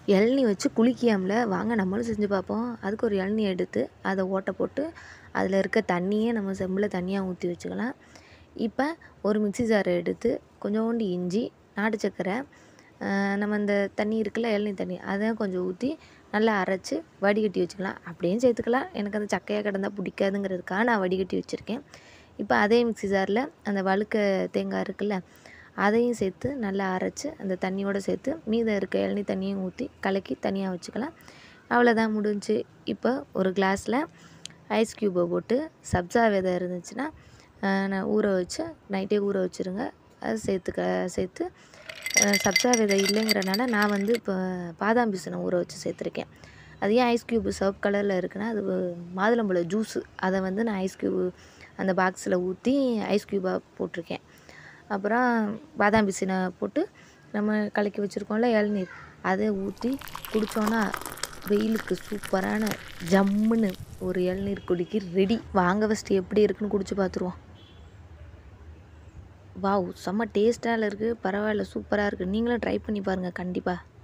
இளநீ வச்சு குளிக்காமல வாங்க நம்மளும் செஞ்சு பார்ப்போம் அதுக்கு ஒரு இளநீ எடுத்து அதை ஓட்டை போட்டு அதில் இருக்க தண்ணியே நம்ம செம்பில் தண்ணியாக ஊற்றி வச்சுக்கலாம் இப்போ ஒரு மிக்ஸி ஜாரை எடுத்து கொஞ்சோண்டு இஞ்சி நாட்டு சக்கரை ஆஹ் நம்ம இந்த தண்ணி இருக்குல்ல இளநீ தண்ணி அதை கொஞ்சம் ஊற்றி நல்லா அரைச்சி வடிகட்டி வச்சுக்கலாம் அப்படியும் சேர்த்துக்கலாம் எனக்கு அந்த சக்கையாக கிடந்தா பிடிக்காதுங்கிறதுக்காக நான் வடிகட்டி வச்சுருக்கேன் இப்போ அதே மிக்ஸி ஜாரில் அந்த வழுக்க தேங்காய் இருக்குல்ல அதையும் சேர்த்து நல்லா அரைச்சி அந்த தண்ணியோடு சேர்த்து மீதம் இருக்க இளநீ தண்ணியும் ஊற்றி கலக்கி தனியாக வச்சுக்கலாம் அவ்வளோதான் முடிஞ்சு இப்போ ஒரு கிளாஸில் ஐஸ் க்யூபை போட்டு சப்ஜா விதை இருந்துச்சுன்னா ஆஹ் நான் ஊற வச்சு நைட்டே ஊற வச்சுருங்க அது சேர்த்துக்க சேர்த்து ஆஹ் சப்ஜா விதை இல்லைங்கிறனால நான் வந்து இப்போ பாதாம் பிசினை ஊற வச்சு சேர்த்துருக்கேன் அது ஏன் ஐஸ் க்யூப் சிவப்பு கலரில் இருக்குன்னா அது மாதுளம்பழ ஜூஸு அதை வந்து நான் ஐஸ் க்யூப் அந்த பாக்ஸில் ஊற்றி ஐஸ் க்யூபாக போட்டிருக்கேன் அப்புறம் பாதாம் பிசினை போட்டு நம்ம கலக்கி வச்சுருக்கோம்ல இளநீர் அதை ஊற்றி குடித்தோன்னா வெயிலுக்கு சூப்பரான ஜம்முன்னு ஒரு இளநீர் குடிக்க ரெடி வாங்க ஃபஸ்ட்டு எப்படி இருக்குன்னு குடிச்சு பார்த்துருவோம் வாவ் செம்ம டேஸ்ட்டாக இருக்குது பரவாயில்ல சூப்பராக இருக்குது நீங்களும் ட்ரை பண்ணி பாருங்கள் கண்டிப்பாக